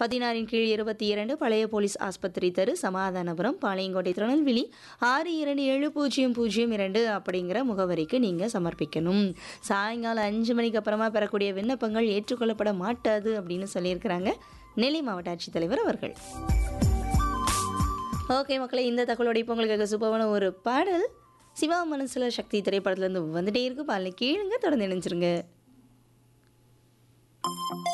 பதினாறின் கீழ் இருபத்தி இரண்டு பழைய போலீஸ் ஆஸ்பத்திரி தெரு சமாதானபுரம் பாளையங்கோட்டை திருநெல்வேலி ஆறு இரண்டு ஏழு பூஜ்ஜியம் பூஜ்ஜியம் இரண்டு அப்படிங்கிற முகவரிக்கு நீங்கள் சமர்ப்பிக்கணும் சாயங்காலம் அஞ்சு மணிக்கு அப்புறமா பெறக்கூடிய விண்ணப்பங்கள் ஏற்றுக்கொள்ளப்பட மாட்டாது அப்படின்னு சொல்லியிருக்கிறாங்க நெல்லை மாவட்ட ஆட்சித்தலைவர் அவர்கள் ஓகே மக்களே இந்த தகவலோட இப்போ உங்களுக்கு சூப்பரான ஒரு பாடல் சிவா மனசுல சக்தி திரைப்படத்துலேருந்து வந்துட்டே இருக்கு பாலில் கீழுங்க தொடர்ந்து நினைச்சிருங்க